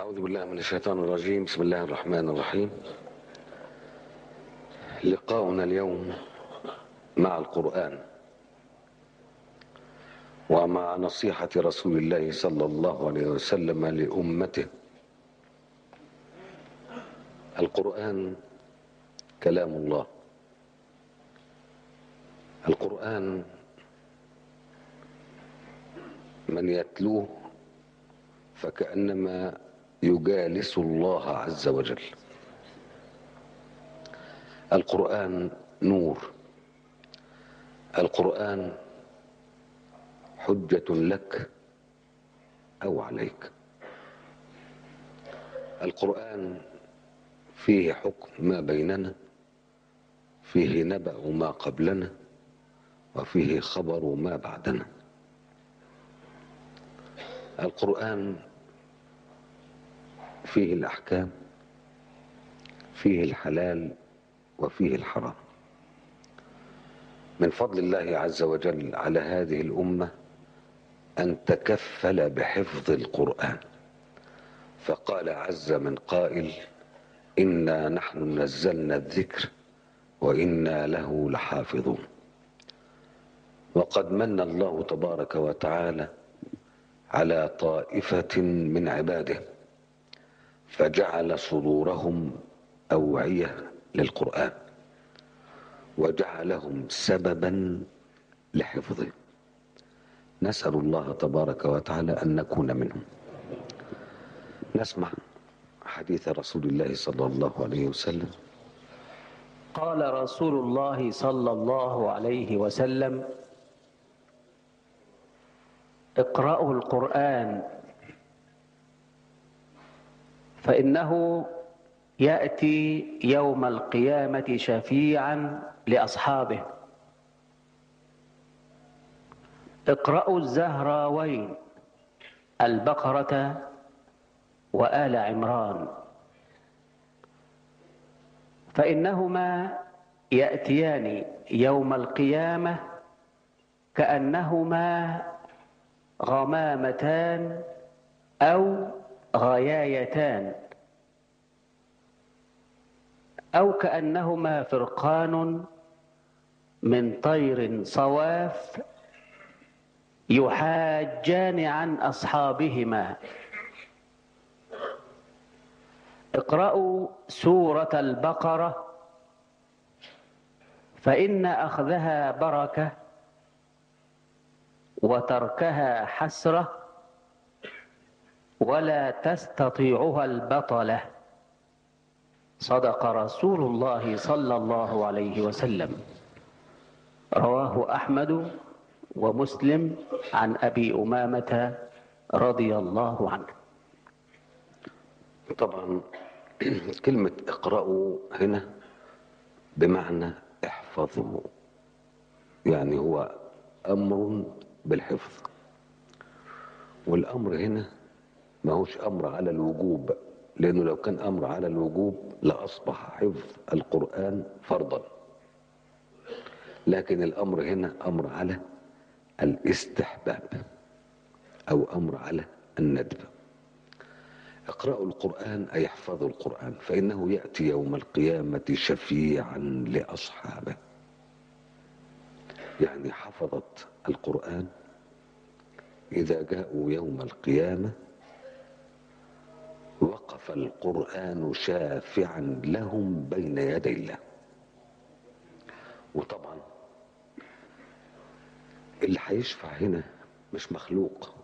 أعوذ بالله من الشيطان الرجيم بسم الله الرحمن الرحيم لقاؤنا اليوم مع القرآن ومع نصيحة رسول الله صلى الله عليه وسلم لأمته القرآن كلام الله القرآن من يتلوه فكأنما يجالس الله عز وجل القرآن نور القرآن حجة لك أو عليك القرآن فيه حكم ما بيننا فيه نبأ ما قبلنا وفيه خبر ما بعدنا القرآن فيه الأحكام فيه الحلال وفيه الحرام من فضل الله عز وجل على هذه الأمة أن تكفل بحفظ القرآن فقال عز من قائل إنا نحن نزلنا الذكر وإنا له لحافظون وقد من الله تبارك وتعالى على طائفة من عباده فجعل صدورهم أوعية للقرآن وجعلهم سببا لحفظه نسأل الله تبارك وتعالى أن نكون منهم نسمع حديث رسول الله صلى الله عليه وسلم قال رسول الله صلى الله عليه وسلم اقرأوا القرآن فإنه يأتي يوم القيامة شفيعا لأصحابه اقرأوا الزهراوين البقرة وآل عمران فإنهما يأتيان يوم القيامة كأنهما غمامتان أو غيايتان أو كأنهما فرقان من طير صواف يحاجان عن أصحابهما اقرأوا سورة البقرة فإن أخذها بركة وتركها حسرة ولا تستطيعها البطلة صدق رسول الله صلى الله عليه وسلم رواه أحمد ومسلم عن أبي أمامة رضي الله عنه طبعا كلمة اقرأوا هنا بمعنى احفظوا يعني هو أمر بالحفظ والأمر هنا ما هوش أمر على الوجوب لأنه لو كان أمر على الوجوب لأصبح حفظ القرآن فرضا لكن الأمر هنا أمر على الاستحباب أو أمر على الندب اقرأوا القرآن أي احفظوا القرآن فإنه يأتي يوم القيامة شفيعا لأصحابه يعني حفظت القرآن إذا جاءوا يوم القيامة وقف القرآن شافعا لهم بين يدي الله وطبعا اللي هيشفع هنا مش مخلوق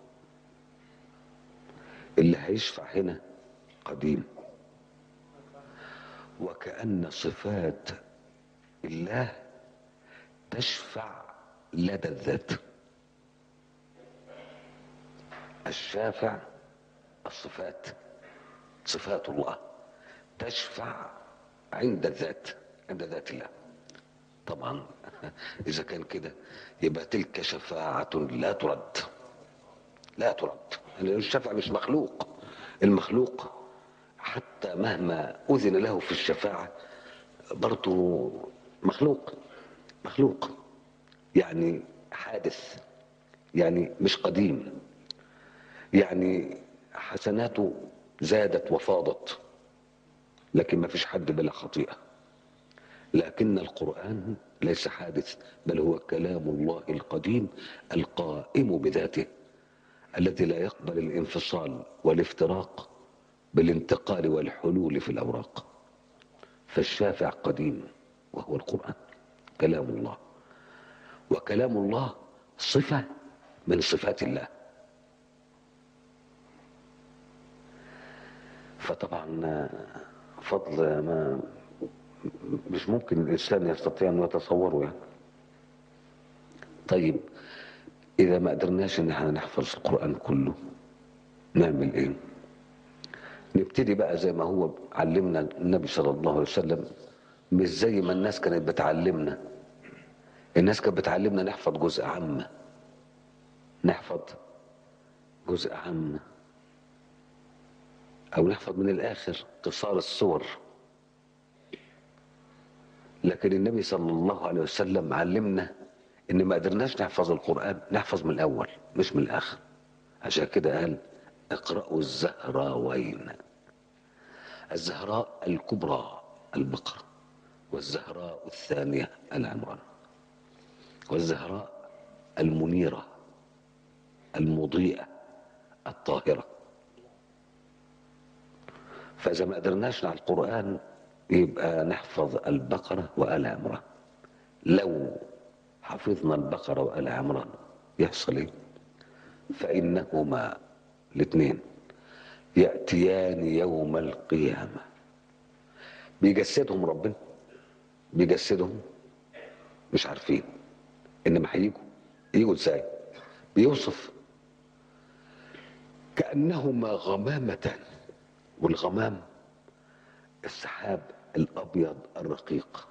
اللي هيشفع هنا قديم وكأن صفات الله تشفع لدى الذات الشافع الصفات صفات الله تشفع عند الذات عند ذات الله طبعا اذا كان كده يبقى تلك شفاعة لا ترد لا ترد لأن الشفع مش مخلوق المخلوق حتى مهما أذن له في الشفاعة برضه مخلوق مخلوق يعني حادث يعني مش قديم يعني حسناته زادت وفاضت لكن ما فيش حد بلا خطيئة لكن القرآن ليس حادث بل هو كلام الله القديم القائم بذاته الذي لا يقبل الانفصال والافتراق بالانتقال والحلول في الأوراق فالشافع قديم وهو القرآن كلام الله وكلام الله صفة من صفات الله فطبعا فضل ما مش ممكن الإنسان يستطيع أن يتصوره يعني طيب إذا ما قدرناش إن احنا نحفظ القرآن كله نعمل إيه؟ نبتدي بقى زي ما هو علمنا النبي صلى الله عليه وسلم مش زي ما الناس كانت بتعلمنا الناس كانت بتعلمنا نحفظ جزء عامة نحفظ جزء عامة أو نحفظ من الآخر قصار الصور لكن النبي صلى الله عليه وسلم علمنا إن ما قدرناش نحفظ القرآن نحفظ من الأول مش من الآخر عشان كده قال اقرأوا الزهراوين الزهراء الكبرى البقرة والزهراء الثانية العمران والزهراء المنيرة المضيئة الطاهرة فإذا ما قدرناش على القرآن يبقى نحفظ البقرة وآل عمران لو حفظنا البقرة وآل عمران يحصل ايه فإنهما الاثنين يأتيان يوم القيامة بيجسدهم ربنا بيجسدهم مش عارفين انما هيجوا يجوا ازاي بيوصف كأنهما غمامتان والغمام السحاب الأبيض الرقيق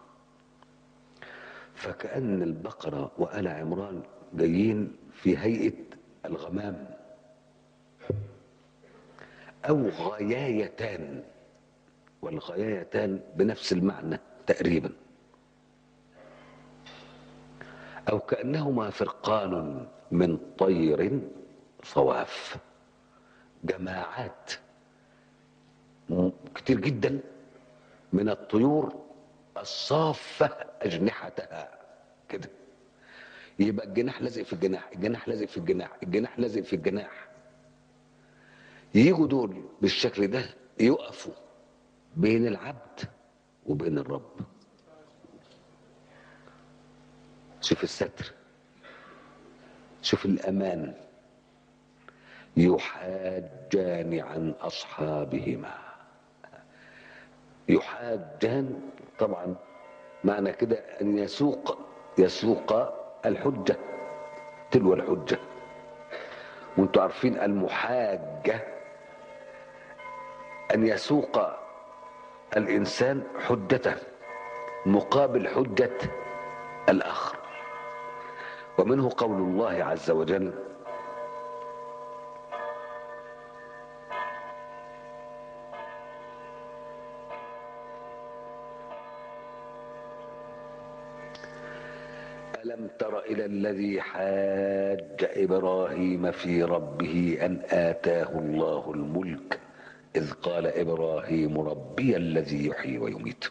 فكأن البقرة وآل عمران جايين في هيئة الغمام أو غيايتان والغيايتان بنفس المعنى تقريبا أو كأنهما فرقان من طير صواف جماعات كتير جدا من الطيور الصافة أجنحتها كده يبقى الجناح لازق في الجناح الجناح لازق في الجناح الجناح لازق في الجناح يجوا دول بالشكل ده يقفوا بين العبد وبين الرب شوف الستر شوف الأمان يحاجان عن أصحابهما يحاجان طبعا معنى كده أن يسوق يسوق الحجة تلو الحجة وانتوا عارفين المحاجة أن يسوق الإنسان حجته مقابل حجة الآخر ومنه قول الله عز وجل ألم تر إلى الذي حاج إبراهيم في ربه أن آتاه الله الملك إذ قال إبراهيم ربي الذي يحيي ويميت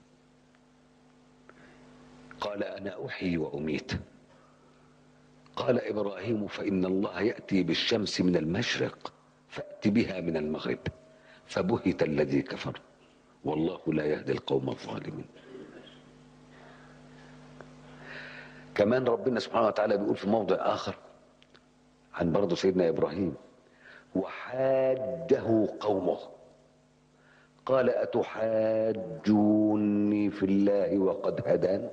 قال أنا أحيي وأميت قال إبراهيم فإن الله يأتي بالشمس من المشرق فأت بها من المغرب فبهت الذي كفر والله لا يهدي القوم الظالمين كمان ربنا سبحانه وتعالى بيقول في موضع آخر عن برضه سيدنا إبراهيم وحاجه قومه قال أتحاجوني في الله وقد هدان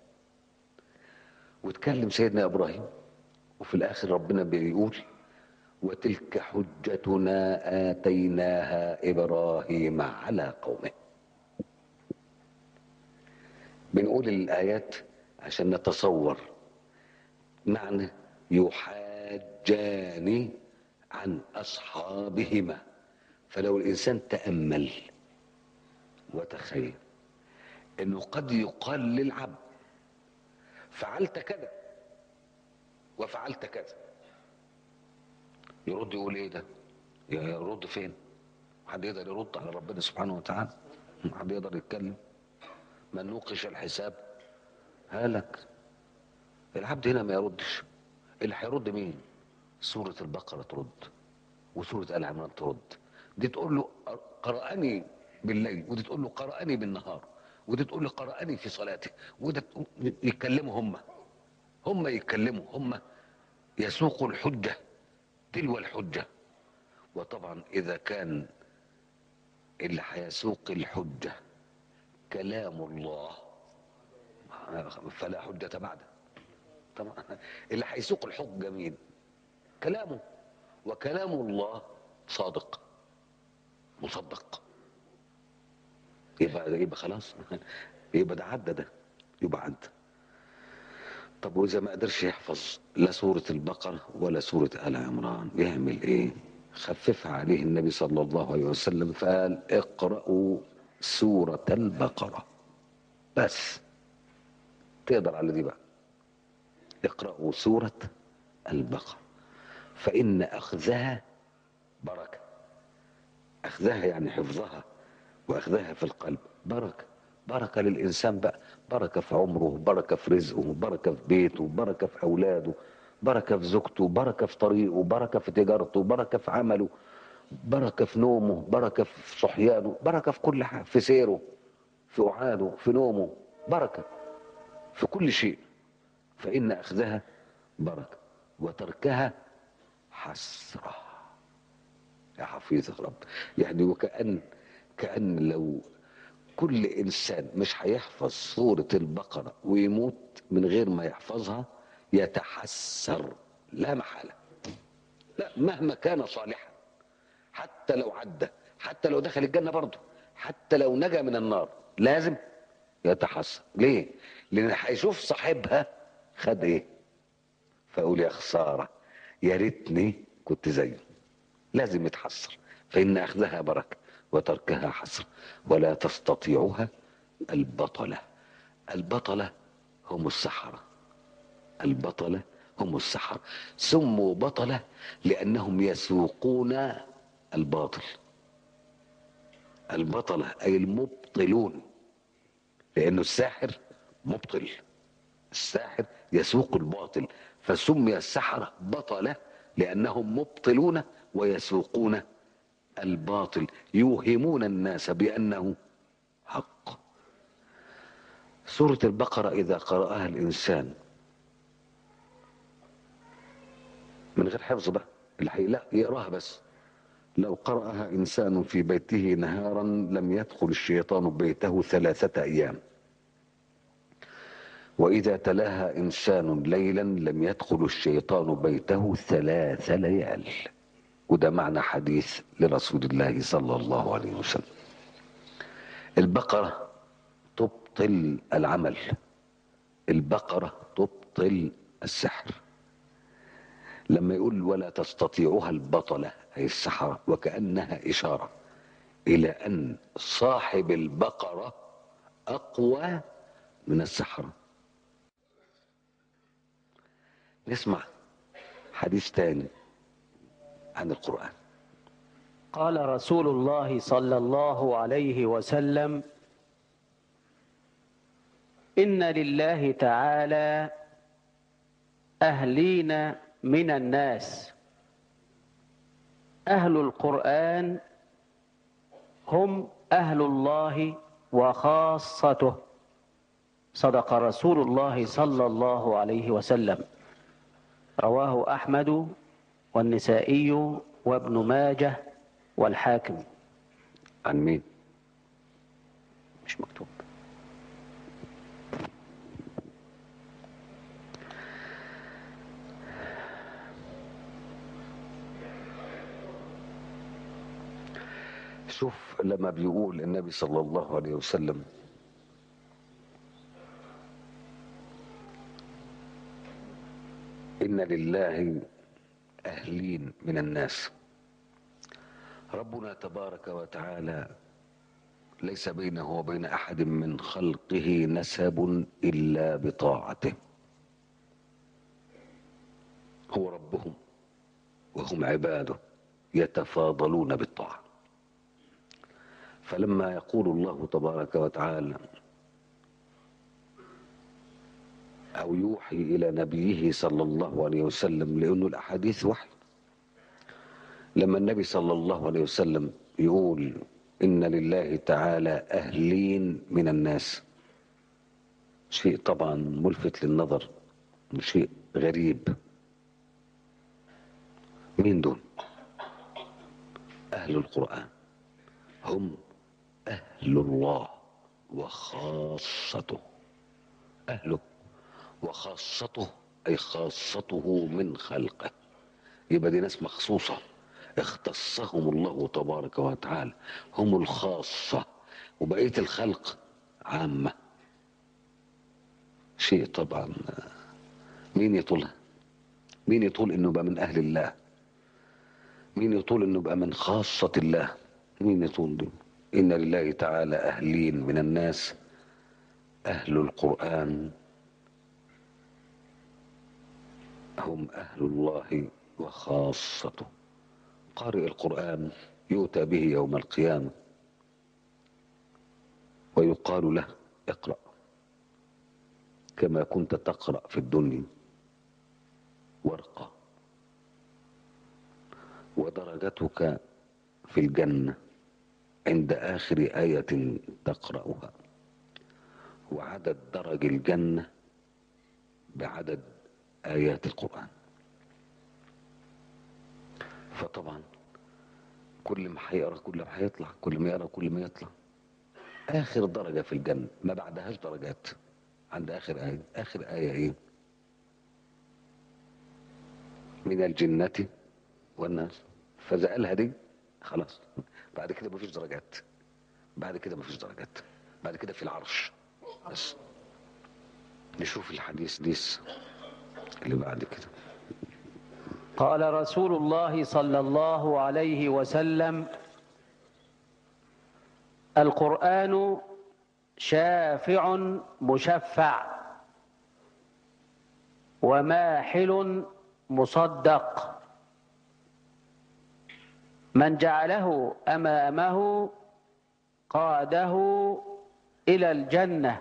وتكلم سيدنا إبراهيم وفي الآخر ربنا بيقول وتلك حجتنا آتيناها إبراهيم على قومه بنقول الآيات عشان نتصور معنى يحاجان عن أصحابهما فلو الإنسان تأمل وتخيل أنه قد يقال للعبد فعلت كذا وفعلت كذا يرد يقول ايه ده يرد فين حد يقدر يرد على ربنا سبحانه وتعالى حد يقدر يتكلم من نوقش الحساب هلك العبد هنا ما يردش اللي هيرد مين سورة البقرة ترد وسورة آل عمران ترد دي تقول له قرأني بالليل ودي تقول له قرأني بالنهار ودي تقول له قرأني في صلاتي وده تقول- يتكلموا هم هم يتكلموا هم يسوقوا الحجة تلو الحجة وطبعا إذا كان اللي هيسوق الحجة كلام الله فلا حجة بعده طبعا اللي هيسوق الحجة مين كلامه وكلام الله صادق مصدق يبقى يبقى خلاص يبقى ده عدى ده يبقى عدى طب واذا ما قدرش يحفظ لا سورة البقرة ولا سورة آل عمران يعمل ايه خففها عليه النبي صلى الله عليه وسلم فقال اقرأوا سورة البقرة بس تقدر على دي بقى اقرأوا سورة البقرة فإن أخذها بركة أخذها يعني حفظها وأخذها في القلب بركة بركة للإنسان بقى بركة في عمره بركة في رزقه بركة في بيته بركة في أولاده بركة في زوجته بركة في طريقه بركة في تجارته بركة في عمله بركة في نومه بركة في صحيانه بركة في كل حاجة في سيره في أعاده في نومه بركة في كل شيء فإن أخذها بركة وتركها حسرة يا حفيظ رب يعني وكأن كأن لو كل إنسان مش هيحفظ سورة البقرة ويموت من غير ما يحفظها يتحسر لا محالة لا مهما كان صالحا حتى لو عدى حتى لو دخل الجنة برضه حتى لو نجا من النار لازم يتحسر ليه لان هيشوف صاحبها خد ايه فاقول يا خسارة يا ريتني كنت زيه لازم يتحسر فإن أخذها بركة وتركها حسرة ولا تستطيعها البطلة البطلة هم السحرة البطلة هم السحرة سموا بطلة لأنهم يسوقون الباطل البطلة أي المبطلون لأنه الساحر مبطل الساحر يسوق الباطل فسمي السحرة بطلة لأنهم مبطلون ويسوقون الباطل يوهمون الناس بأنه حق سورة البقرة إذا قرأها الإنسان من غير حفظ بقى الحقيقة لا يقراها بس لو قرأها إنسان في بيته نهارا لم يدخل الشيطان بيته ثلاثة أيام وإذا تلاها إنسان ليلا لم يدخل الشيطان بيته ثلاث ليال وده معنى حديث لرسول الله صلى الله عليه وسلم البقرة تبطل العمل البقرة تبطل السحر لما يقول ولا تستطيعها البطلة أي السحرة وكأنها إشارة إلى أن صاحب البقرة أقوى من السحرة نسمع حديث تاني عن القرآن قال رسول الله صلى الله عليه وسلم ان لله تعالى اهلين من الناس اهل القران هم اهل الله وخاصته صدق رسول الله صلى الله عليه وسلم رواه احمد والنسائي وابن ماجه والحاكم عن مين مش مكتوب شوف لما بيقول النبي صلى الله عليه وسلم إن لله أهلين من الناس ربنا تبارك وتعالى ليس بينه وبين أحد من خلقه نسب إلا بطاعته هو ربهم وهم عباده يتفاضلون بالطاعة فلما يقول الله تبارك وتعالى أو يوحي إلى نبيه صلى الله عليه وسلم لأنه الأحاديث وحي لما النبي صلى الله عليه وسلم يقول إن لله تعالى أهلين من الناس شيء طبعا ملفت للنظر شيء غريب مين دول أهل القرآن هم أهل الله وخاصته أهله وخاصته أي خاصته من خلقه يبقى دي ناس مخصوصة اختصهم الله تبارك وتعالى هم الخاصة وبقية الخلق عامة شيء طبعا مين يطولها مين يطول انه يبقى من اهل الله مين يطول انه يبقى من خاصة الله مين يطول دي ان لله تعالى اهلين من الناس اهل القرآن هم اهل الله وخاصته قارئ القرآن يؤتى به يوم القيامة ويقال له اقرأ كما كنت تقرأ في الدنيا وارقى ودرجتك في الجنة عند آخر آية تقرأها وعدد درج الجنة بعدد آيات القرآن فطبعا كل ما هيقرا كل ما هيطلع كل ما يقرا كل ما يطلع آخر درجة في الجنة ما بعدهاش درجات عند آخر آية آخر آية إيه من الجنة والناس فإذا قالها دي خلاص بعد كده مفيش درجات بعد كده مفيش درجات بعد كده في العرش بس نشوف الحديث ديس اللي بعد كده قال رسول الله صلى الله عليه وسلم القرآن شافع مشفع وماحل مصدق من جعله امامه قاده الى الجنه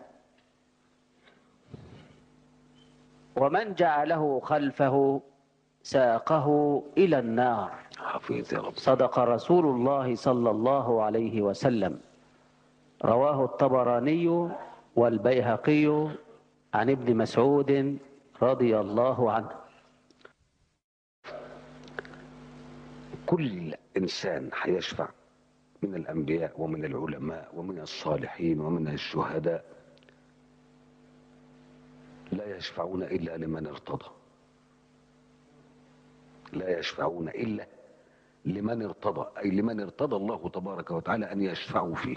ومن جعله خلفه ساقه الى النار حفيظ يا رب صدق رسول الله صلى الله عليه وسلم رواه الطبراني والبيهقي عن ابن مسعود رضي الله عنه كل إنسان هيشفع من الأنبياء ومن العلماء ومن الصالحين ومن الشهداء لا يشفعون إلا لمن ارتضى لا يشفعون إلا لمن ارتضى أي لمن ارتضى الله تبارك وتعالى أن يشفعوا فيه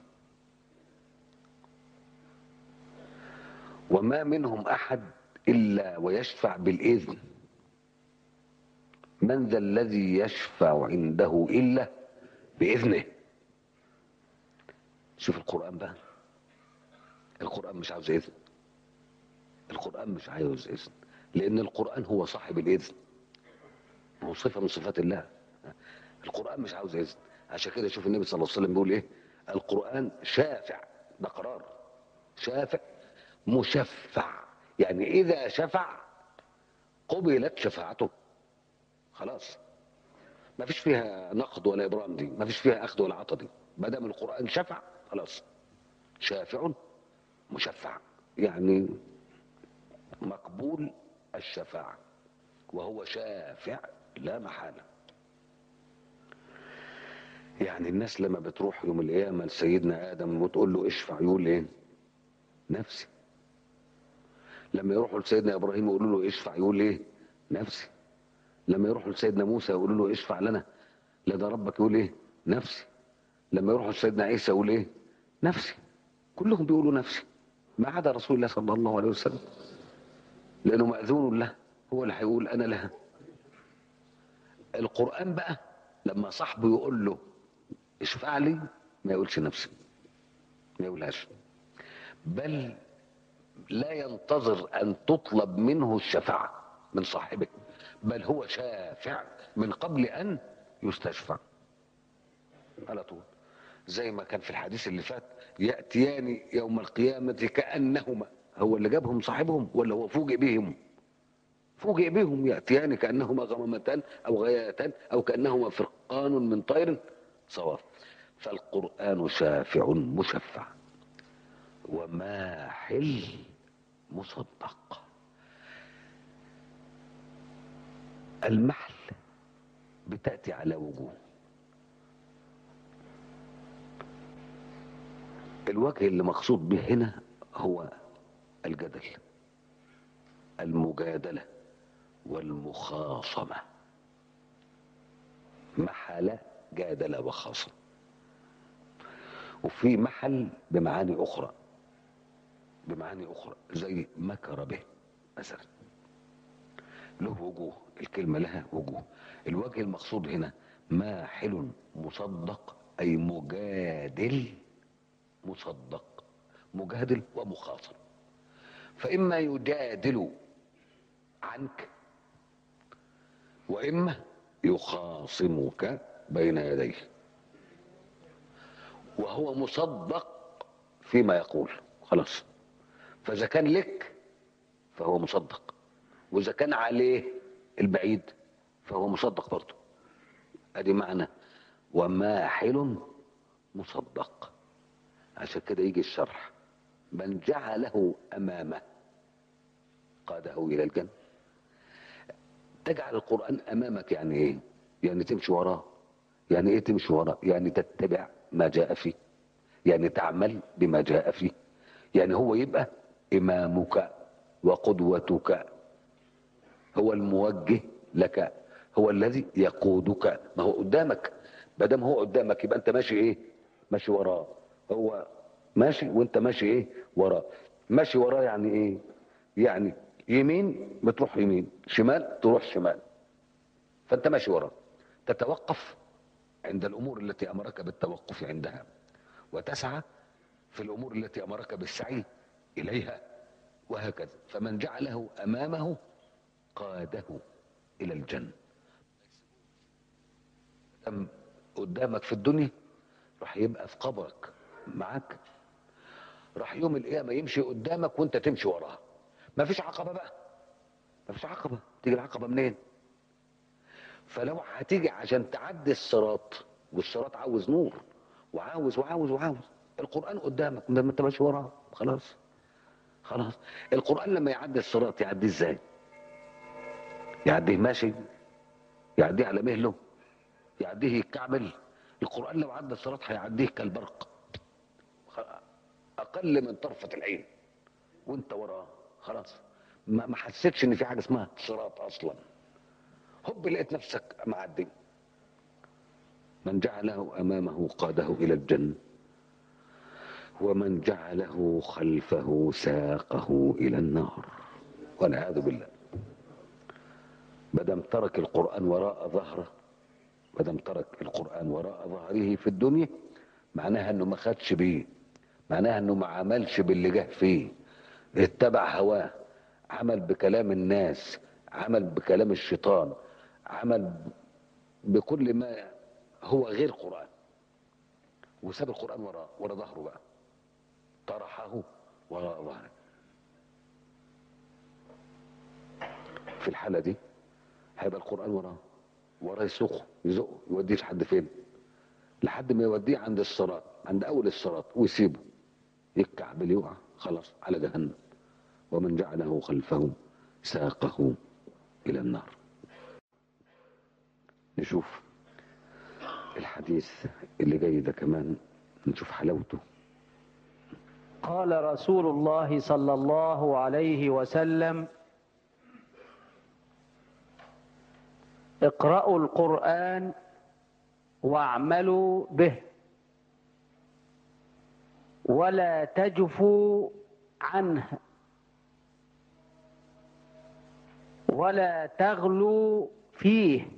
وما منهم أحد إلا ويشفع بالإذن من ذا الذي يشفع عنده إلا بإذنه شوف القرآن بقى القرآن مش عاوز إذن القرآن مش عاوز إذن لأن القرآن هو صاحب الإذن هو صفة من صفات الله القرآن مش عاوز إذن عشان كده شوف النبي صلى الله عليه وسلم بيقول إيه القرآن شافع ده قرار شافع مشفع يعني إذا شفع قبلت شفاعته خلاص ما فيش فيها نقد ولا إبرام دي ما فيش فيها أخذ ولا عطا دي ما دام القرآن شفع خلاص شافع مشفع يعني مقبول الشفاعة وهو شافع لا محالة يعني الناس لما بتروح يوم القيامة لسيدنا آدم وتقول له اشفع يقول ايه نفسي لما يروحوا لسيدنا إبراهيم يقولوا له اشفع يقول ايه نفسي لما يروحوا لسيدنا موسى يقولوا له اشفع لنا لدى ربك يقول ايه نفسي لما يروحوا لسيدنا عيسى يقول ايه نفسي كلهم بيقولوا نفسي ما عدا رسول الله صلى الله عليه وسلم لانه ماذون له هو اللي هيقول انا لها القران بقى لما صاحبه يقول له اشفع لي ما يقولش نفسي ما يقولهاش بل لا ينتظر ان تطلب منه الشفاعه من صاحبه بل هو شافع من قبل ان يستشفع على طول زي ما كان في الحديث اللي فات يأتيان يوم القيامة كأنهما هو اللي جابهم صاحبهم ولا هو فوجئ بهم فوجئ بهم يأتيان كأنهما غمامتان أو غياتان أو كأنهما فرقان من طير صواف فالقرآن شافع مشفع وماحل مصدق المحل بتأتي على وجوه الوجه اللي مقصود به هنا هو الجدل المجادلة والمخاصمة محل جادل وخاصم وفي محل بمعاني أخرى بمعاني أخرى زي مكر به مثلا له وجوه الكلمة لها وجوه الوجه المقصود هنا ماحل مصدق أي مجادل مصدق مجادل ومخاصم فإما يجادل عنك وإما يخاصمك بين يديه وهو مصدق فيما يقول خلاص فإذا كان لك فهو مصدق وإذا كان عليه البعيد فهو مصدق برضه ادي معنى وماحل مصدق عشان كده يجي الشرح من جعله امامه قاده الى الجنه تجعل القران امامك يعني ايه يعني تمشي وراه يعني ايه تمشي وراه يعني تتبع ما جاء فيه يعني تعمل بما جاء فيه يعني هو يبقى امامك وقدوتك هو الموجه لك هو الذي يقودك ما هو قدامك ما دام هو قدامك يبقى انت ماشي ايه ماشي وراه هو ماشي وانت ماشي ايه وراه ماشي وراه يعني ايه يعني يمين بتروح يمين شمال تروح شمال فانت ماشي وراه تتوقف عند الامور التي امرك بالتوقف عندها وتسعى في الامور التي امرك بالسعي اليها وهكذا فمن جعله امامه قاده الى الجنه دام قدامك في الدنيا راح يبقى في قبرك معاك راح يوم القيامه يمشي قدامك وانت تمشي وراه ما فيش عقبه بقى ما فيش عقبه تيجي العقبه منين فلو هتيجي عشان تعدي الصراط والصراط عاوز نور وعاوز وعاوز وعاوز القران قدامك ما انت ماشي وراه خلاص خلاص القران لما يعدي الصراط يعديه ازاي يعديه ماشي يعديه على مهله يعديه يتكعبل القرآن لو عدى الصراط هيعديه كالبرق أقل من طرفة العين وانت وراه خلاص ما ما حسيتش ان في حاجه اسمها صراط اصلا هوب لقيت نفسك معدي من جعله امامه قاده الى الجنه ومن جعله خلفه ساقه الى النار والعياذ بالله مادام ترك القران وراء ظهره مادام ترك القران وراء ظهره في الدنيا معناها انه ما خدش بيه معناها انه ما عملش باللي جه فيه اتبع هواه عمل بكلام الناس عمل بكلام الشيطان عمل بكل ما هو غير قرآن وساب القرآن ورا ورا ظهره بقى طرحه وراء ظهره في الحالة دي هيبقى القرآن وراه وراه يسوقه يزقه يوديه لحد فين لحد ما يوديه عند الصراط عند أول الصراط ويسيبه يتكعبل يقع خلاص على جهنم ومن جعله خلفه ساقه إلى النار نشوف الحديث اللي جاي ده كمان نشوف حلاوته قال رسول الله صلى الله عليه وسلم اقرأوا القرآن واعملوا به ولا تجفوا عنه ولا تغلوا فيه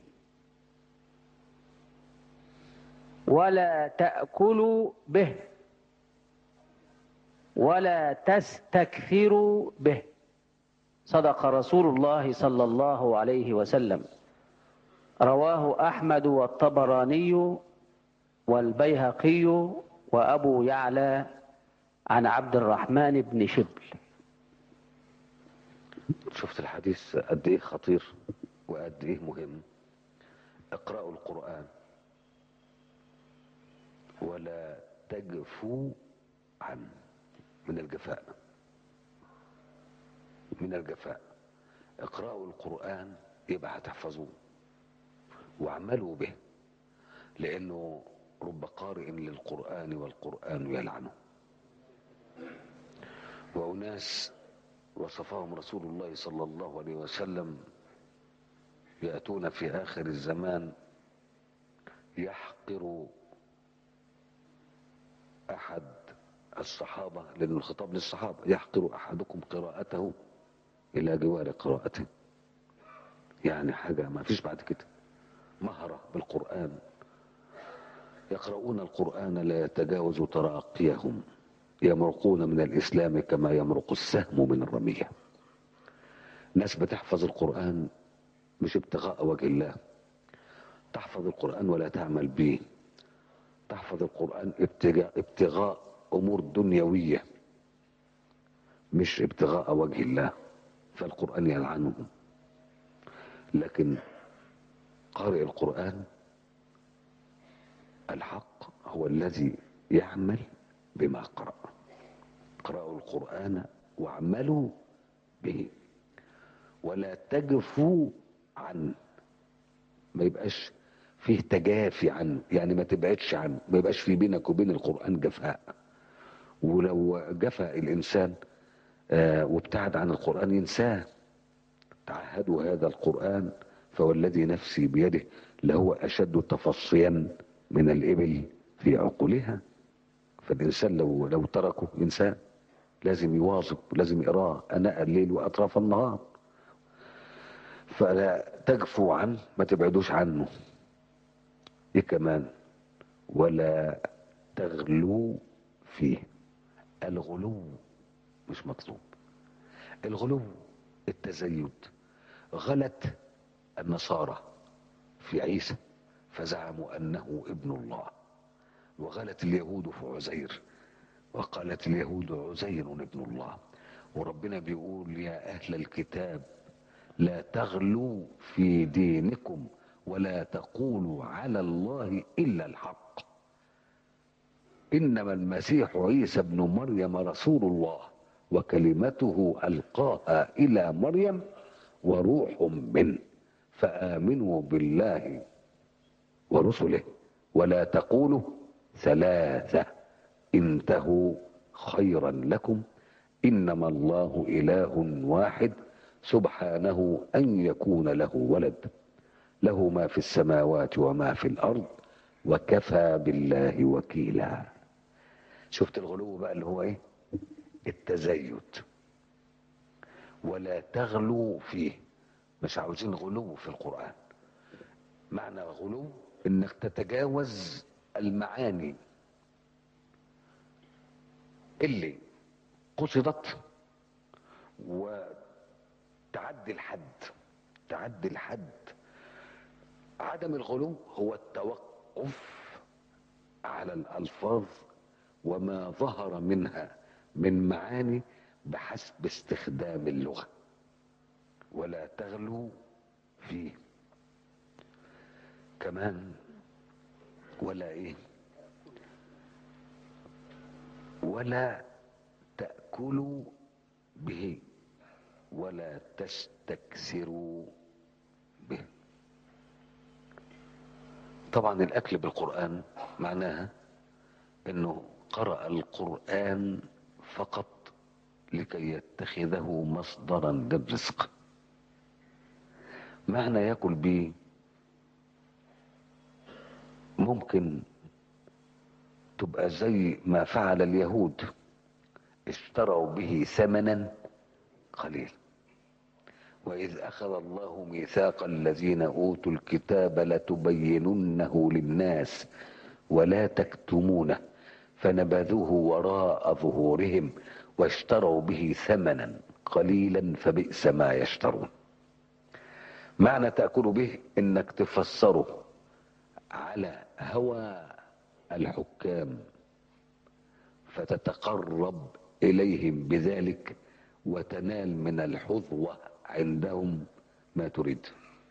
ولا تأكلوا به ولا تستكثروا به صدق رسول الله صلى الله عليه وسلم رواه أحمد والطبراني والبيهقي وأبو يعلى عن عبد الرحمن بن شبل شفت الحديث قد ايه خطير وقد ايه مهم اقرأوا القرآن ولا تجفوا عنه من الجفاء من الجفاء اقرأوا القرآن يبقى هتحفظوه واعملوا به لأنه رب قارئ للقرآن والقرآن يلعنه وأناس وصفهم رسول الله صلى الله عليه وسلم يأتون في آخر الزمان يحقر أحد الصحابة لأن الخطاب للصحابة يحقر أحدكم قراءته إلى جوار قراءته يعني حاجة ما فيش بعد كده مهرة بالقرآن يقرؤون القرآن لا يتجاوز تراقيهم يمرقون من الإسلام كما يمرق السهم من الرمية ناس بتحفظ القرآن مش ابتغاء وجه الله تحفظ القرآن ولا تعمل به تحفظ القرآن ابتغاء, ابتغاء أمور دنيوية مش ابتغاء وجه الله فالقرآن يلعنهم لكن قارئ القرآن الحق هو الذي يعمل بما قرأ اقرأوا القرآن واعملوا به ولا تجفوا عنه ما يبقاش فيه تجافي عنه يعني ما تبعدش عنه ما يبقاش في بينك وبين القرآن جفاء ولو جفا الإنسان آه وابتعد عن القرآن ينساه تعهدوا هذا القرآن فوالذي نفسي بيده لهو أشد تفصيا من الإبل في عقولها فالإنسان لو لو تركه ينساه لازم يواظب لازم يقراه أناء الليل وأطراف النهار فلا تجفوا عنه ما تبعدوش عنه ايه كمان ولا تغلو فيه الغلو مش مطلوب الغلو التزيد غلت النصارى في عيسى فزعموا انه ابن الله وغلت اليهود في عزير وقالت اليهود عزير ابن الله وربنا بيقول يا اهل الكتاب لا تغلوا في دينكم ولا تقولوا على الله الا الحق انما المسيح عيسى ابن مريم رسول الله وكلمته القاها الى مريم وروح منه فامنوا بالله ورسله ولا تقولوا ثلاثه انتهوا خيرا لكم انما الله اله واحد سبحانه ان يكون له ولد له ما في السماوات وما في الارض وكفى بالله وكيلا شفت الغلو بقى اللي هو ايه التزيد ولا تغلو فيه مش عاوزين غلو في القرآن معنى غلو انك تتجاوز المعاني اللي قصدت وتعدي الحد تعدي الحد عدم الغلو هو التوقف على الألفاظ وما ظهر منها من معاني بحسب استخدام اللغة ولا تغلو فيه كمان ولا ايه ولا تأكلوا به ولا تستكثروا به طبعا الاكل بالقرآن معناها انه قرأ القرآن فقط لكي يتخذه مصدرا للرزق معنى ياكل به ممكن تبقى زي ما فعل اليهود اشتروا به ثمنا قليلا وإذ أخذ الله ميثاق الذين أوتوا الكتاب لتبيننه للناس ولا تكتمونه فنبذوه وراء ظهورهم واشتروا به ثمنا قليلا فبئس ما يشترون معنى تأكل به انك تفسره على هوى الحكام فتتقرب إليهم بذلك وتنال من الحظوة عندهم ما تريد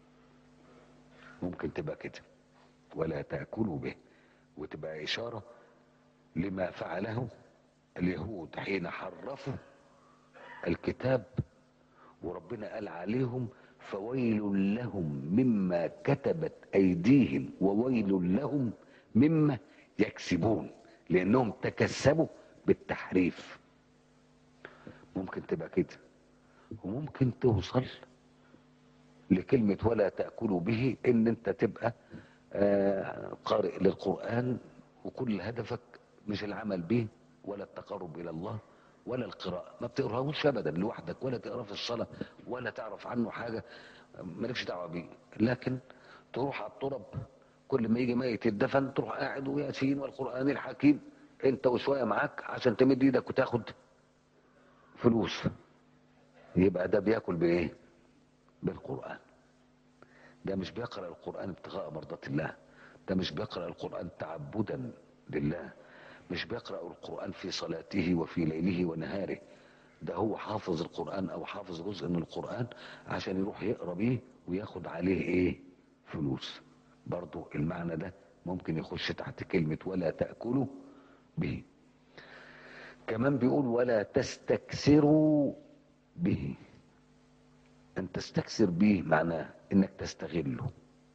ممكن تبقى كده ولا تأكلوا به وتبقى إشارة لما فعله اليهود حين حرفوا الكتاب وربنا قال عليهم فويل لهم مما كتبت أيديهم وويل لهم مما يكسبون لأنهم تكسبوا بالتحريف ممكن تبقى كده وممكن توصل لكلمة ولا تأكلوا به ان انت تبقى آه، قارئ للقرآن وكل هدفك مش العمل به ولا التقرب الى الله ولا القراءة ما بتقراهوش ابدا لوحدك ولا تقراه في الصلاة ولا تعرف عنه حاجة مالكش دعوة بيه لكن تروح على الطرب كل ما يجي ميت يدفن تروح قاعد وياسين والقرآن الحكيم انت وشوية معاك عشان تمد ايدك وتاخد فلوس يبقى ده بياكل بايه بالقرآن ده مش بيقرأ القرآن ابتغاء مرضات الله ده مش بيقرأ القرآن تعبدا لله مش بيقرأ القرآن في صلاته وفي ليله ونهاره ده هو حافظ القرآن او حافظ جزء من القرآن عشان يروح يقرأ بيه وياخد عليه ايه فلوس برضو المعنى ده ممكن يخش تحت كلمة ولا تأكلوا به كمان بيقول ولا تستكثروا به ان تستكثر به معناه انك تستغله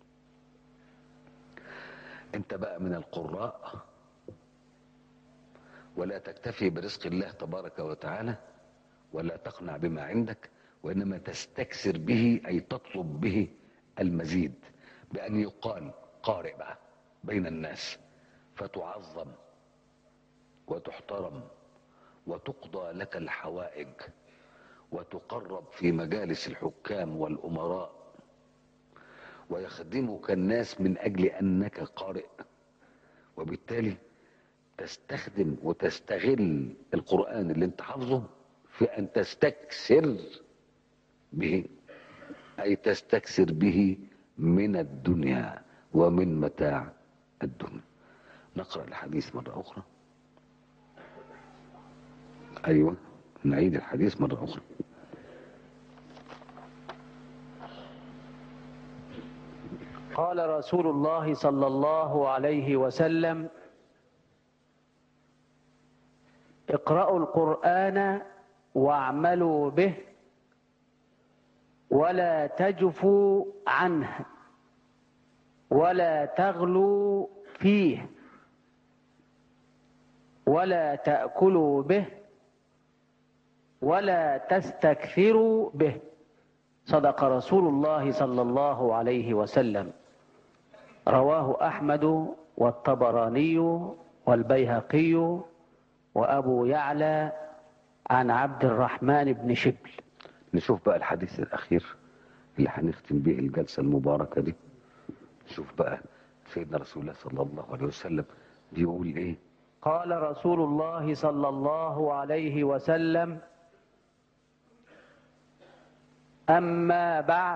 انت بقى من القراء ولا تكتفي برزق الله تبارك وتعالى ولا تقنع بما عندك وانما تستكثر به اي تطلب به المزيد بان يقال قارئ بقى بين الناس فتعظم وتحترم وتقضى لك الحوائج وتقرب في مجالس الحكام والأمراء ويخدمك الناس من أجل أنك قارئ وبالتالي تستخدم وتستغل القرآن اللي انت حافظه في أن تستكثر به أي تستكثر به من الدنيا ومن متاع الدنيا نقرأ الحديث مرة أخرى أيوة نعيد الحديث مرة أخرى قال رسول الله صلى الله عليه وسلم اقرأوا القرآن واعملوا به ولا تجفوا عنه ولا تغلوا فيه ولا تأكلوا به ولا تستكثروا به صدق رسول الله صلى الله عليه وسلم رواه أحمد والطبراني والبيهقي وأبو يعلى عن عبد الرحمن بن شبل نشوف بقى الحديث الأخير اللي هنختم به الجلسة المباركة دي نشوف بقى سيدنا رسول الله صلى الله عليه وسلم بيقول ايه قال رسول الله صلى الله عليه وسلم أما بعد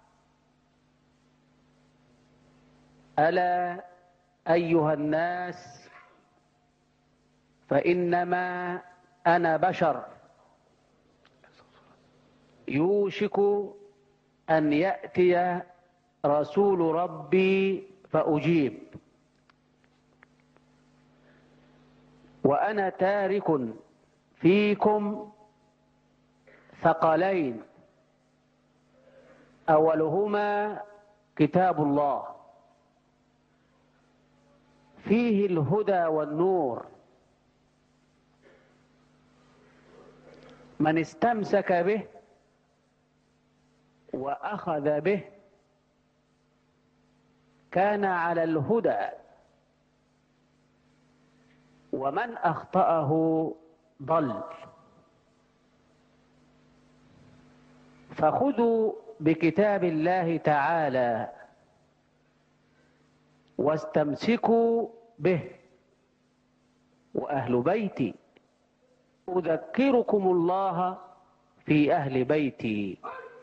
ألا أيها الناس فإنما أنا بشر يوشك أن يأتي رسول ربي فأجيب وأنا تارك فيكم ثقلين أولهما كتاب الله فيه الهدى والنور من استمسك به وأخذ به كان على الهدى ومن أخطأه ضل فخذوا بكتاب الله تعالى واستمسكوا به وأهل بيتي أذكركم الله في أهل بيتي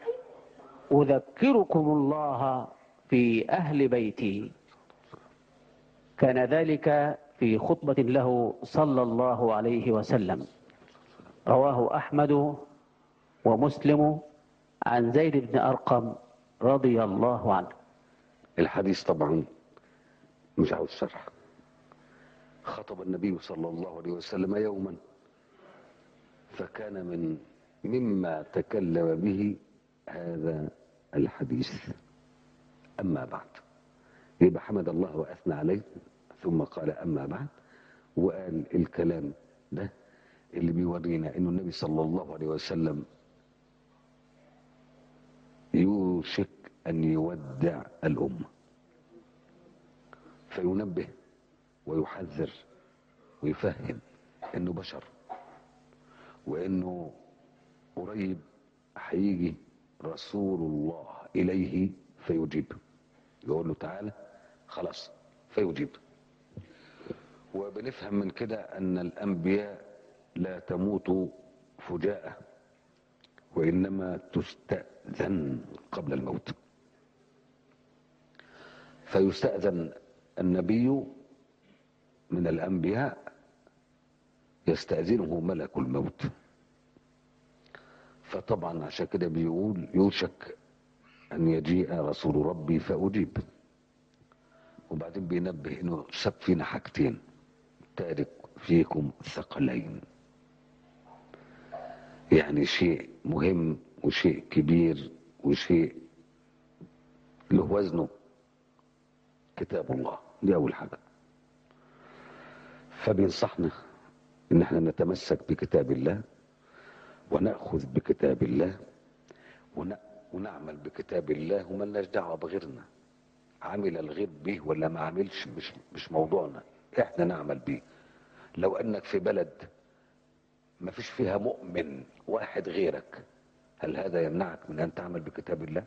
أذكركم الله في أهل بيتي كان ذلك في خطبة له صلى الله عليه وسلم رواه أحمد ومسلم عن زيد بن أرقم رضي الله عنه الحديث طبعا مش عاوز شرح خطب النبي صلى الله عليه وسلم يوما فكان من مما تكلم به هذا الحديث أما بعد يبقى حمد الله وأثنى عليه ثم قال أما بعد وقال الكلام ده اللي بيورينا انه النبي صلى الله عليه وسلم يوشك ان يودع الامه فينبه ويحذر ويفهم انه بشر وانه قريب هيجي رسول الله اليه فيجيب يقول له تعالى خلاص فيجيب وبنفهم من كده ان الانبياء لا تموت فجاءة وإنما تستأذن قبل الموت فيستأذن النبي من الأنبياء يستأذنه ملك الموت فطبعا عشان كده بيقول يوشك أن يجيء رسول ربي فأجيب وبعدين بينبه إنه ساب فينا حاجتين تارك فيكم ثقلين يعني شيء مهم وشيء كبير وشيء له وزنه كتاب الله دي أول حاجة فبينصحنا إن احنا نتمسك بكتاب الله ونأخذ بكتاب الله ون... ونعمل بكتاب الله وملناش دعوة بغيرنا عمل الغير به ولا ما عملش مش, مش موضوعنا احنا نعمل به لو انك في بلد ما فيش فيها مؤمن واحد غيرك هل هذا يمنعك من ان تعمل بكتاب الله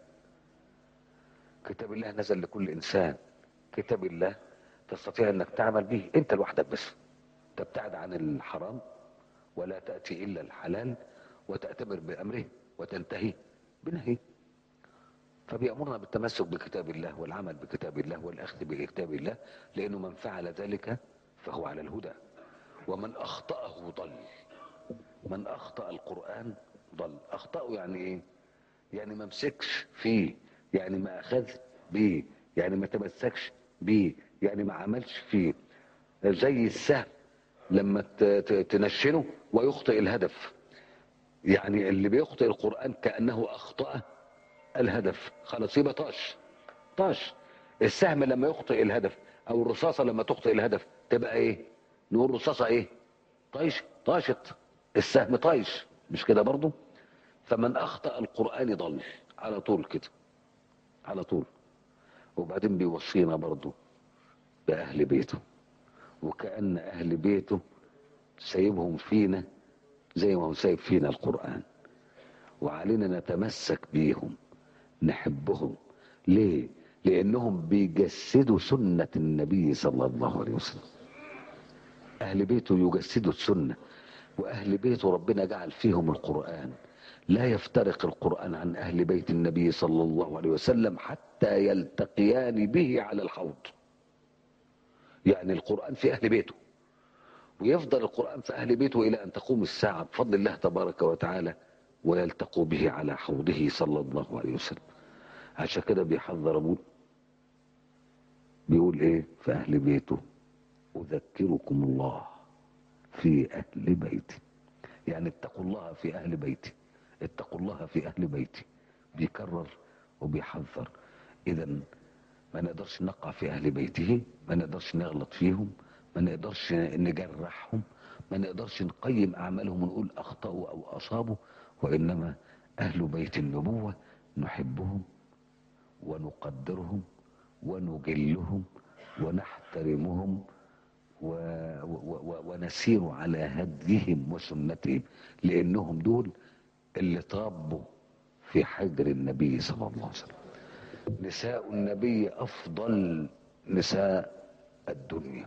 كتاب الله نزل لكل انسان كتاب الله تستطيع انك تعمل به انت لوحدك بس تبتعد عن الحرام ولا تأتي الا الحلال وتأتمر بامره وتنتهي بنهيه فبيأمرنا بالتمسك بكتاب الله والعمل بكتاب الله والأخذ بكتاب الله لأنه من فعل ذلك فهو على الهدى ومن أخطأه ضل من أخطأ القرآن ضل أخطأه يعني إيه يعني ما مسكش فيه يعني ما أخذ بيه يعني ما تمسكش بيه يعني ما عملش فيه زي السهم لما تنشنه ويخطئ الهدف يعني اللي بيخطئ القرآن كأنه أخطأ الهدف خلاص يبقى طاش طاش السهم لما يخطئ الهدف او الرصاصة لما تخطئ الهدف تبقى ايه نقول رصاصة ايه طايش طاشت السهم طايش مش كده برضو فمن اخطأ القرآن ضل على طول كده على طول وبعدين بيوصينا برضو بأهل بيته وكأن أهل بيته سايبهم فينا زي ما هو سايب فينا القرآن وعلينا نتمسك بيهم نحبهم ليه لانهم بيجسدوا سنة النبي صلى الله عليه وسلم اهل بيته يجسدوا السنة واهل بيته ربنا جعل فيهم القرآن لا يفترق القرآن عن اهل بيت النبي صلى الله عليه وسلم حتى يلتقيان به على الحوض يعني القرآن في اهل بيته ويفضل القرآن في اهل بيته الى ان تقوم الساعة بفضل الله تبارك وتعالى ويلتقوا به على حوضه صلى الله عليه وسلم عشان كده بيحذر ابوه بيقول ايه في اهل بيته اذكركم الله في اهل بيتي يعني اتقوا الله في اهل بيتي اتقوا الله في اهل بيتي بيكرر وبيحذر اذا ما نقدرش نقع في اهل بيته ما نقدرش نغلط فيهم ما نقدرش نجرحهم ما نقدرش نقيم اعمالهم ونقول اخطاوا او اصابوا وإنما أهل بيت النبوة نحبهم ونقدرهم ونجلهم ونحترمهم و... و... و... ونسير على هديهم وسنتهم لأنهم دول اللي طابوا في حجر النبي صلى الله عليه وسلم نساء النبي أفضل نساء الدنيا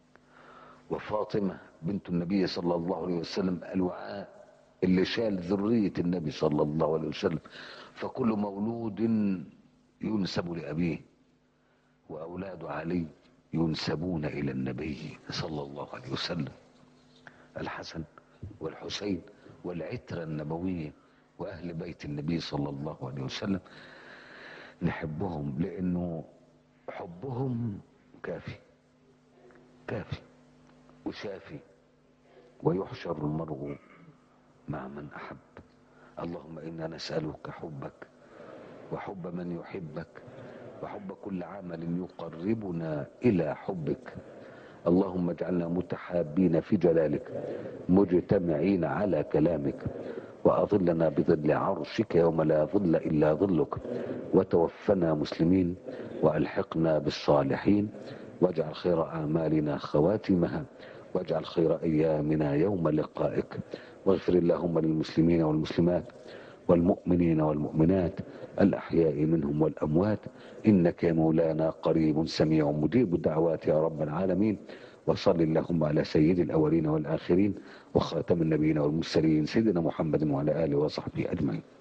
وفاطمة بنت النبي صلى الله عليه وسلم الوعاء اللي شال ذرية النبي صلى الله عليه وسلم فكل مولود ينسب لأبيه وأولاد علي ينسبون إلى النبي صلى الله عليه وسلم الحسن والحسين والعترة النبوية وأهل بيت النبي صلى الله عليه وسلم نحبهم لأنه حبهم كافي كافي وشافي ويحشر المرء مع من أحب اللهم إنا نسألك حبك وحب من يحبك وحب كل عمل يقربنا إلى حبك اللهم اجعلنا متحابين في جلالك مجتمعين على كلامك وأظلنا بظل عرشك يوم لا ظل إلا ظلك وتوفنا مسلمين وألحقنا بالصالحين واجعل خير أعمالنا خواتمها واجعل خير أيامنا يوم لقائك واغفر اللهم للمسلمين والمسلمات والمؤمنين والمؤمنات الأحياء منهم والأموات إنك يا مولانا قريب سميع مجيب الدعوات يا رب العالمين وصل اللهم على سيد الأولين والآخرين وخاتم النبيين والمرسلين سيدنا محمد وعلى آله وصحبه أجمعين